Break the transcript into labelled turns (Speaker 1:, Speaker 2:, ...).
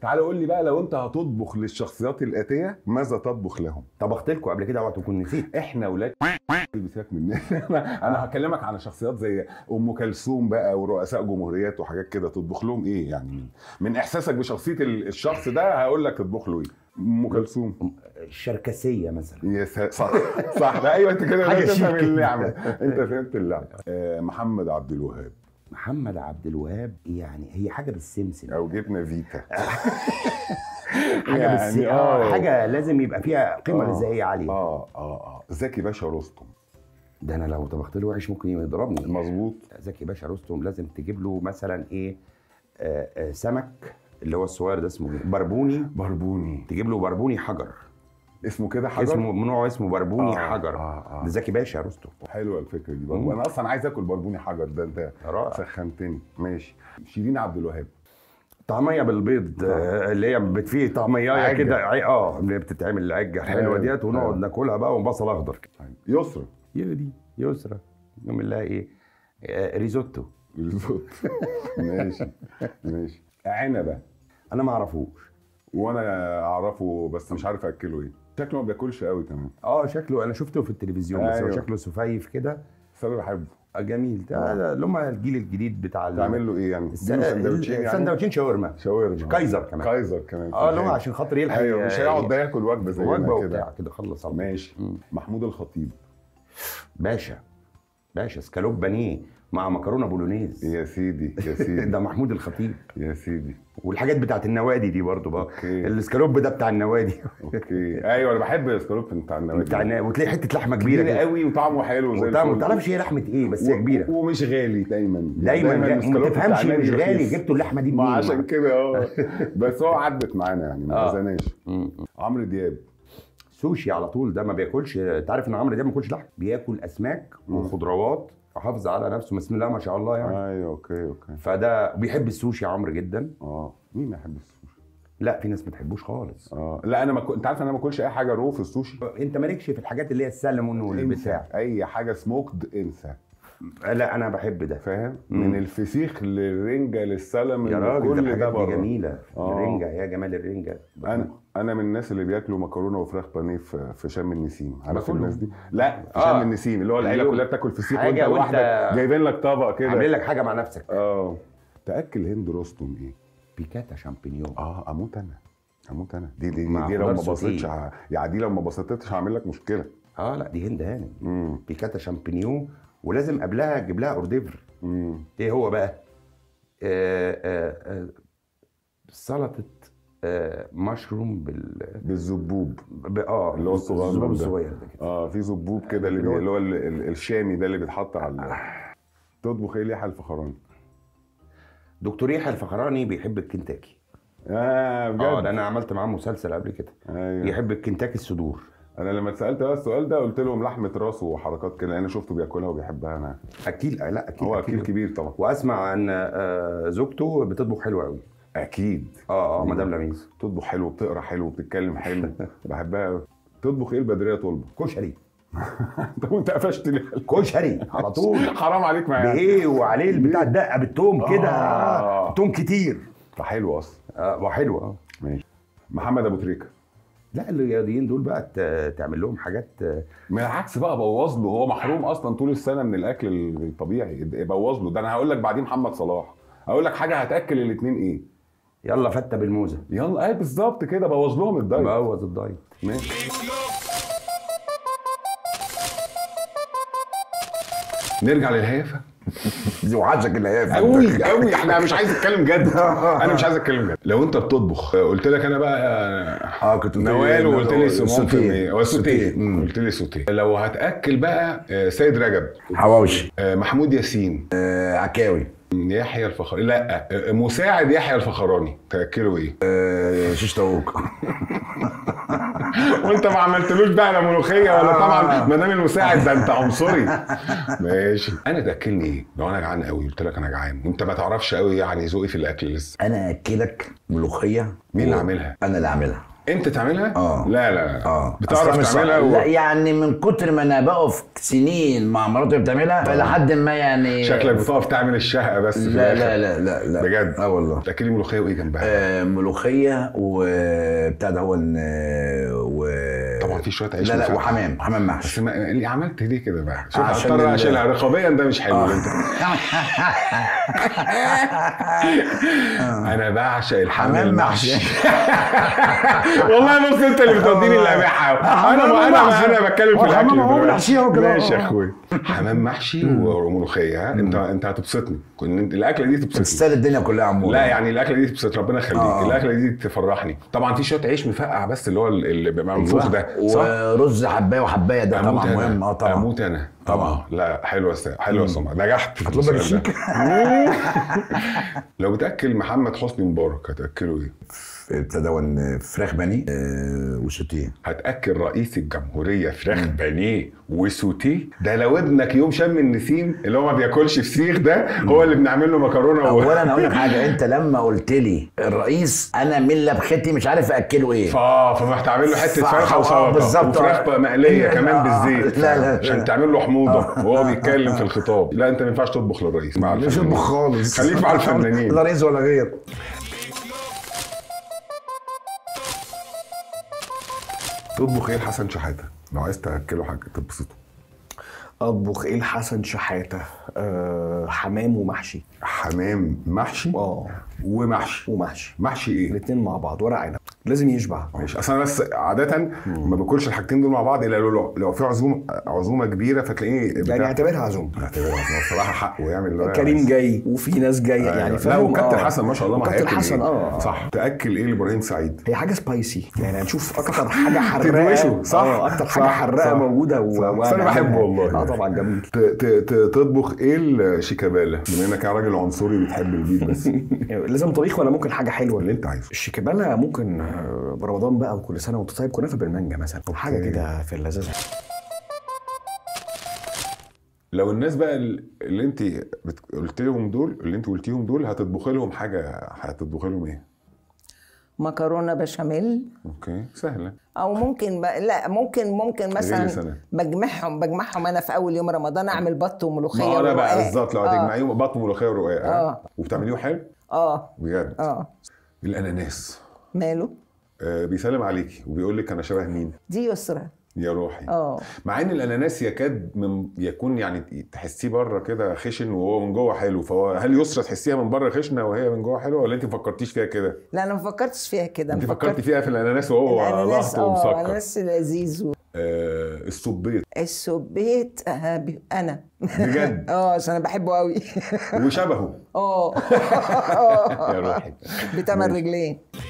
Speaker 1: تعال قول لي بقى لو انت هتطبخ للشخصيات الاتيه ماذا تطبخ لهم
Speaker 2: طبخت لكم قبل كده اوعى تكون نسيت
Speaker 1: احنا ولاد بيسيبك مننا انا أنا هكلمك على شخصيات زي ام كلثوم بقى ورؤساء جمهوريات وحاجات كده تطبخ لهم ايه يعني من, من احساسك بشخصيه ال- الشخص ده هقول لك تطبخ له ايه ام كلثوم
Speaker 2: الشركسيه مثلا
Speaker 1: يا سا- صح صح ده ايوه انت كده
Speaker 2: حاجة
Speaker 1: بدأت تفهم
Speaker 2: شيك.
Speaker 1: اللعبه انت فهمت اللعبه آه، محمد عبد الوهاب
Speaker 2: محمد عبد الوهاب يعني هي حاجه بالسمسم
Speaker 1: او جبنا فيتا
Speaker 2: حاجه
Speaker 1: يعني
Speaker 2: بالسمسم
Speaker 1: آه.
Speaker 2: اه حاجه لازم يبقى فيها قيمه
Speaker 1: آه.
Speaker 2: غذائيه عاليه
Speaker 1: اه اه اه زكي باشا رستم
Speaker 2: ده انا لو طبخت له وحش ممكن يضربني
Speaker 1: مظبوط
Speaker 2: زكي باشا رستم لازم تجيب له مثلا ايه آه آه سمك اللي هو الصغير ده اسمه إيه؟ بربوني
Speaker 1: بربوني
Speaker 2: تجيب له بربوني حجر
Speaker 1: اسمه كده حجر
Speaker 2: اسمه نوعه اسمه بربوني
Speaker 1: آه،
Speaker 2: حجر
Speaker 1: آه، آه.
Speaker 2: ده زكي باشا رستم
Speaker 1: حلوه الفكره دي
Speaker 2: مم.
Speaker 1: برضه انا اصلا عايز اكل بربوني حجر ده انت
Speaker 2: رائع
Speaker 1: سخنتني ماشي شيرين عبد الوهاب
Speaker 2: طعميه بالبيض آه، اللي هي بت- فيه طعميه
Speaker 1: عجة.
Speaker 2: كده عي- اه اللي هي بتتعمل عجه حلوه
Speaker 1: حلو،
Speaker 2: ديت ونقعد
Speaker 1: حلو.
Speaker 2: ناكلها بقى وبصل اخضر
Speaker 1: يسرا
Speaker 2: يهدي يسرى نعمل لها ايه آه، ريزوتو
Speaker 1: ريزوت ماشي ماشي عنبه
Speaker 2: انا ما اعرفوش
Speaker 1: وانا اعرفه بس مش عارف اكله ايه شكله ما بياكلش قوي كمان
Speaker 2: اه شكله انا شفته في التلفزيون بس هو
Speaker 1: أيوه.
Speaker 2: شكله سفيف كده
Speaker 1: بس انا بحبه
Speaker 2: آه، جميل ده ده اللي هم الجيل الجديد بتاع ال-
Speaker 1: تعمل له ايه يعني
Speaker 2: الس-
Speaker 1: اديله سندوتشين يعني
Speaker 2: سندوتشين شاورما
Speaker 1: شاورما
Speaker 2: كايزر كمان.
Speaker 1: كايزر كمان
Speaker 2: اه اللي هو عشان خاطر يلحق
Speaker 1: ايوه مش هيقعد ده ياكل وجبه زي
Speaker 2: وجبه
Speaker 1: كده
Speaker 2: وبتاع كده خلص على طول.
Speaker 1: ماشي
Speaker 2: مم.
Speaker 1: محمود الخطيب
Speaker 2: باشا باشا سكالوب بانيه مع مكرونه بولونيز
Speaker 1: يا سيدي يا سيدي
Speaker 2: ده محمود الخطيب
Speaker 1: يا سيدي
Speaker 2: والحاجات بتاعت النوادي دي برضو بقى
Speaker 1: أوكي.
Speaker 2: السكالوب ده بتاع النوادي
Speaker 1: اوكي ايوه انا بحب الاسكالوب بتاع النوادي
Speaker 2: بتاع النوادي وتلاقي حته لحمه كبيره
Speaker 1: كبيره
Speaker 2: كده
Speaker 1: قوي وطعمه حلو زي
Speaker 2: وطعم ما
Speaker 1: الفل.
Speaker 2: تعرفش هي لحمه ايه بس هي
Speaker 1: و-
Speaker 2: كبيره
Speaker 1: ومش غالي دايما
Speaker 2: دايما غالي.
Speaker 1: الاسكالوب
Speaker 2: ما
Speaker 1: بتاع
Speaker 2: تفهمش
Speaker 1: النادي
Speaker 2: مش غالي
Speaker 1: رخيص.
Speaker 2: جبتوا اللحمه دي
Speaker 1: ما
Speaker 2: منين
Speaker 1: عشان كده اه بس هو عدت معانا يعني ما
Speaker 2: آه.
Speaker 1: اذناش
Speaker 2: مم.
Speaker 1: عمرو دياب
Speaker 2: سوشي على طول ده ما بياكلش انت عارف ان عمرو ده ما بياكلش لحم بياكل اسماك
Speaker 1: مم.
Speaker 2: وخضروات حافظ على نفسه بسم الله ما شاء الله يعني
Speaker 1: ايوه اوكي اوكي
Speaker 2: فده بيحب السوشي عمرو جدا
Speaker 1: اه مين ما يحب السوشي
Speaker 2: لا في ناس ما تحبوش خالص
Speaker 1: اه لا انا ما كنت انت عارف انا ما باكلش اي حاجه رو في السوشي
Speaker 2: انت مالكش في الحاجات اللي هي السلمون والبتاع
Speaker 1: اي حاجه سموكد انسى
Speaker 2: لا انا بحب ده
Speaker 1: فاهم
Speaker 2: مم.
Speaker 1: من الفسيخ للرنجه للسلمون
Speaker 2: يا راجل ده
Speaker 1: كل ده
Speaker 2: الحاجات دي
Speaker 1: بره
Speaker 2: جميله
Speaker 1: آه.
Speaker 2: الرنجه يا جمال الرنجه
Speaker 1: انا انا من الناس اللي بياكلوا مكرونه وفراخ بانيه في في شم النسيم عارف
Speaker 2: باكلهم.
Speaker 1: الناس دي لا في
Speaker 2: آه.
Speaker 1: شم النسيم اللي هو العيله
Speaker 2: اليوم.
Speaker 1: كلها بتاكل فسيخ
Speaker 2: حاجة
Speaker 1: وانت
Speaker 2: وأنت
Speaker 1: لوحدك جايبين لك طبق
Speaker 2: عامل
Speaker 1: كده
Speaker 2: لك حاجه مع نفسك
Speaker 1: اه تاكل هند رستم ايه
Speaker 2: بيكاتا شامبينيون
Speaker 1: اه اموت انا اموت انا دي دي,
Speaker 2: مع
Speaker 1: دي لو ما
Speaker 2: خضار سوتيه.
Speaker 1: بصيتش ه- يعني دي لو ما بسطتش هعمل لك مشكله
Speaker 2: اه لا دي هند هانم
Speaker 1: امم
Speaker 2: بيكاتا شامبينيون ولازم قبلها تجيب لها اورديفر
Speaker 1: امم
Speaker 2: ايه هو بقى؟ آه آه آه سلطه آه مشروم بال
Speaker 1: بالزبوب
Speaker 2: ب- اه
Speaker 1: اللي هو الصغير
Speaker 2: الزبوب
Speaker 1: ده.
Speaker 2: الصغير ده كده
Speaker 1: اه في زبوب كده اللي, بي- اللي هو ال- ال- الشامي ده اللي بيتحط على ال- تطبخ ايه ليحيى الفخراني
Speaker 2: دكتور يحيى الفخراني بيحب الكنتاكي
Speaker 1: اه بجد
Speaker 2: اه ده انا عملت معاه مسلسل قبل كده
Speaker 1: ايوه
Speaker 2: يحب الكنتاكي الصدور
Speaker 1: انا لما اتسالت بقى السؤال ده قلت لهم لحمه راس وحركات كده انا شفته بياكلها وبيحبها انا
Speaker 2: اكيل لا اكيد
Speaker 1: هو اكيد كبير طبعا
Speaker 2: واسمع ان آه، زوجته بتطبخ حلو قوي
Speaker 1: اكيد
Speaker 2: اه اه مدام لميس
Speaker 1: تطبخ حلو بتقرا حلو بتتكلم حلو بحبها قوي تطبخ ايه البدريه طلبه
Speaker 2: كشري
Speaker 1: طب وانت قفشت ليه
Speaker 2: كشري على طول
Speaker 1: حرام عليك معايا
Speaker 2: بايه وعليه البتاع الدقه بالثوم كده
Speaker 1: آه.
Speaker 2: توم كتير
Speaker 1: فحلو اصلا
Speaker 2: آه وحلوه اه
Speaker 1: ماشي محمد ابو تريكه
Speaker 2: لا الرياضيين دول بقى ت- تعمل لهم حاجات آه،
Speaker 1: من العكس بقى بوظ له هو محروم اصلا طول السنه من الاكل الطبيعي بوظ له ده انا هقول لك بعدين محمد صلاح هقول لك حاجه هتاكل الاثنين ايه
Speaker 2: يلا فته بالموزه
Speaker 1: يلا ايه بالظبط كده بوظ لهم الدايت
Speaker 2: بوظ الدايت
Speaker 1: ماشي نرجع للهيافه
Speaker 2: وعزك الهيافه
Speaker 1: قوي قوي احنا مش عايز اتكلم جد انا مش عايز اتكلم جد لو انت بتطبخ قلت لك انا بقى
Speaker 2: اه كنت قلت لي
Speaker 1: نوال وقلت لي سيمون في
Speaker 2: سوتيه.
Speaker 1: المية. هو سوتيه
Speaker 2: سوتيه. مم.
Speaker 1: قلت لي سوتيه لو هتاكل بقى آه، سيد رجب
Speaker 2: حواوشي
Speaker 1: آه، محمود ياسين
Speaker 2: آه عكاوي
Speaker 1: يحيى الفخراني لا آه، مساعد يحيى الفخراني تاكله ايه
Speaker 2: آه شيش طاووق
Speaker 1: وانت ما عملتلوش بقى لا ملوخيه ولا طبعا ما دام المساعد ده انت عنصري ماشي انا تاكلني ايه لو انا جعان قوي قلت لك انا جعان وانت ما تعرفش قوي يعني ذوقي في الاكل لسه
Speaker 3: انا اكلك ملوخيه
Speaker 1: مين اللي
Speaker 3: و-
Speaker 1: عاملها
Speaker 3: انا اللي عاملها
Speaker 1: انت تعملها؟
Speaker 3: آه.
Speaker 1: لا لا لا
Speaker 3: اه
Speaker 1: بتعرف
Speaker 3: أصلاً مش
Speaker 1: تعملها
Speaker 3: صعب.
Speaker 1: و...
Speaker 3: لا يعني من كتر ما انا بقف سنين مع مراتي بتعملها فلحد ما يعني
Speaker 1: شكلك بتقف تعمل الشهقه بس في
Speaker 3: لا
Speaker 1: الآخر.
Speaker 3: لا لا لا لا
Speaker 1: بجد
Speaker 3: اه والله
Speaker 1: تاكلي ملوخيه وايه جنبها؟
Speaker 3: آه ملوخيه وبتاع ده هو آه، و
Speaker 1: طبعا في شويه عيش
Speaker 3: لا لا
Speaker 1: مفقع.
Speaker 3: وحمام حمام محشي
Speaker 1: بس ما اللي عملت ليه كده بقى؟ شوف
Speaker 3: عشان
Speaker 1: هضطر
Speaker 3: ال-
Speaker 1: اشيلها رقابيا ده مش حلو
Speaker 3: آه.
Speaker 1: انت انا بعشق الحمام
Speaker 3: حمام
Speaker 1: المحشي
Speaker 3: محشي
Speaker 1: والله بص انت اللي بتوديني اللمحه انا
Speaker 3: حمام
Speaker 1: انا
Speaker 3: محشي.
Speaker 1: انا بتكلم في
Speaker 3: هو
Speaker 1: الاكل
Speaker 3: حمام هو
Speaker 1: دلوقتي.
Speaker 3: محشي هو كده.
Speaker 1: ماشي يا اخويا حمام محشي وملوخيه ها انت انت هتبسطني كنت الاكله دي تبسطني
Speaker 3: تستاهل الدنيا كلها عموما
Speaker 1: لا يعني الاكله دي تبسط ربنا يخليك
Speaker 3: آه.
Speaker 1: الاكله دي تفرحني طبعا في شويه عيش مفقع بس اللي هو اللي بيبقى منفوخ ده صح
Speaker 3: ورز حبايه وحبايه ده
Speaker 1: اموت
Speaker 3: طبعا
Speaker 1: انا
Speaker 3: مهم اه طبعا
Speaker 1: اموت انا
Speaker 3: طبعا.
Speaker 1: آه. لا حلوه است- حلوه يا سمع نجحت في
Speaker 3: اطلب لك
Speaker 1: السؤال ده.
Speaker 3: الشيك
Speaker 1: لو بتاكل محمد حسني مبارك هتاكله ايه؟
Speaker 3: ابتدى فراخ بانيه آه، وسوتيه
Speaker 1: هتاكل رئيس الجمهوريه فراخ بانيه وسوتيه ده لو ابنك يوم شم النسيم اللي هو ما بياكلش فسيخ ده هو اللي بنعمل له مكرونه و...
Speaker 3: اولا اقول لك حاجه انت لما قلت لي الرئيس انا من لبختي مش عارف اكله ايه
Speaker 1: فا فما هتعمل له حته
Speaker 3: فا-
Speaker 1: فرخه
Speaker 3: آه،
Speaker 1: وسلطه
Speaker 3: بالظبط.
Speaker 1: وفراخ بقى مقليه
Speaker 3: آه،
Speaker 1: كمان
Speaker 3: آه،
Speaker 1: بالزيت
Speaker 3: لا، لا،
Speaker 1: عشان
Speaker 3: لا.
Speaker 1: تعمل له حموضه وهو بيتكلم في الخطاب لا انت ما ينفعش تطبخ للرئيس مع
Speaker 3: مش
Speaker 1: الفنانين.
Speaker 3: اطبخ خالص
Speaker 1: خليك مع الفنانين
Speaker 3: لا رئيس ولا غير
Speaker 1: تطبخ ايه لحسن شحاته لو عايز تاكله حاجه تبسطه
Speaker 4: اطبخ ايه لحسن شحاته أه حمام ومحشي
Speaker 1: حمام محشي
Speaker 4: اه
Speaker 1: ومحشي
Speaker 4: ومحشي
Speaker 1: محشي ايه
Speaker 4: الاثنين مع بعض ورق عنب لازم يشبع
Speaker 1: ماشي اصل انا بس عاده ما باكلش الحاجتين دول مع بعض الا لو لو في عزومه عزومه كبيره فتلاقيني
Speaker 4: يعني اعتبرها عزومه
Speaker 1: اعتبرها عزومه بصراحه حقه يعمل اللي هو
Speaker 4: كريم
Speaker 1: عايزه.
Speaker 4: جاي وفي ناس جايه
Speaker 1: أيوة.
Speaker 4: يعني
Speaker 1: لا
Speaker 4: فاهم
Speaker 1: وكابتن
Speaker 4: آه.
Speaker 1: حسن ما شاء الله ما
Speaker 4: وكابتن
Speaker 1: هياكل
Speaker 4: حسن
Speaker 1: إيه؟
Speaker 4: اه
Speaker 1: صح تاكل ايه لابراهيم سعيد
Speaker 4: هي حاجه سبايسي يعني هنشوف اكتر حاجه حراقه
Speaker 1: تدوشه، صح؟
Speaker 4: آه، اكتر حاجه
Speaker 1: صح،
Speaker 4: حراقه
Speaker 1: صح.
Speaker 4: موجوده و...
Speaker 1: صح. بس أنا
Speaker 4: وهنعملها.
Speaker 1: بحبه والله.
Speaker 4: اه طبعا جميل
Speaker 1: ت- ت- ت- تطبخ ايه الشيكابالا بما انك راجل عنصري بتحب البيت بس
Speaker 4: لازم طبيخ ولا ممكن حاجه حلوه
Speaker 1: اللي انت عايزه
Speaker 4: الشيكابالا ممكن آه، برمضان بقى وكل سنه وانت طيب كنافه بالمانجا مثلا حاجه
Speaker 1: أوكي.
Speaker 4: كده في اللذاذه
Speaker 1: لو الناس بقى اللي انت بت- قلت لهم دول اللي انت قلتيهم دول هتطبخي لهم حاجه هتطبخي لهم ايه؟
Speaker 5: مكرونه بشاميل
Speaker 1: اوكي سهله
Speaker 5: او ممكن ب... لا ممكن ممكن مثلا
Speaker 1: سنة.
Speaker 5: بجمعهم بجمعهم انا في اول يوم رمضان اعمل بط وملوخيه
Speaker 1: ما انا بقى
Speaker 5: ورقاق.
Speaker 1: بالظبط لو
Speaker 5: آه.
Speaker 1: هتجمعيهم بطن ملوخيه ورقاق ها؟
Speaker 5: آه.
Speaker 1: وبتعمليه حلو
Speaker 5: اه
Speaker 1: بجد
Speaker 5: اه
Speaker 1: الاناناس
Speaker 5: ماله
Speaker 1: آه بيسلم عليكي وبيقول لك انا شبه مين
Speaker 5: دي يسرى
Speaker 1: يا روحي
Speaker 5: اه
Speaker 1: مع ان الاناناس يكاد من يكون يعني تحسيه بره كده خشن وهو من جوه حلو فهو هل يسرى تحسيها من بره خشنه وهي من جوه حلوه ولا انت ما فكرتيش فيها كده؟
Speaker 5: لا انا ما فكرتش فيها كده
Speaker 1: انت
Speaker 5: أنا
Speaker 1: فكرتي فيها في الاناناس وهو
Speaker 5: الاناناس
Speaker 1: ضغط
Speaker 5: اه
Speaker 1: ومسكر
Speaker 5: الاناناس لذيذ و...
Speaker 1: آه السبيط
Speaker 5: السبيت آه ب... انا
Speaker 1: بجد
Speaker 5: اه عشان انا بحبه قوي
Speaker 1: وشبهه
Speaker 5: اه
Speaker 1: يا روحي
Speaker 5: بتمن رجلين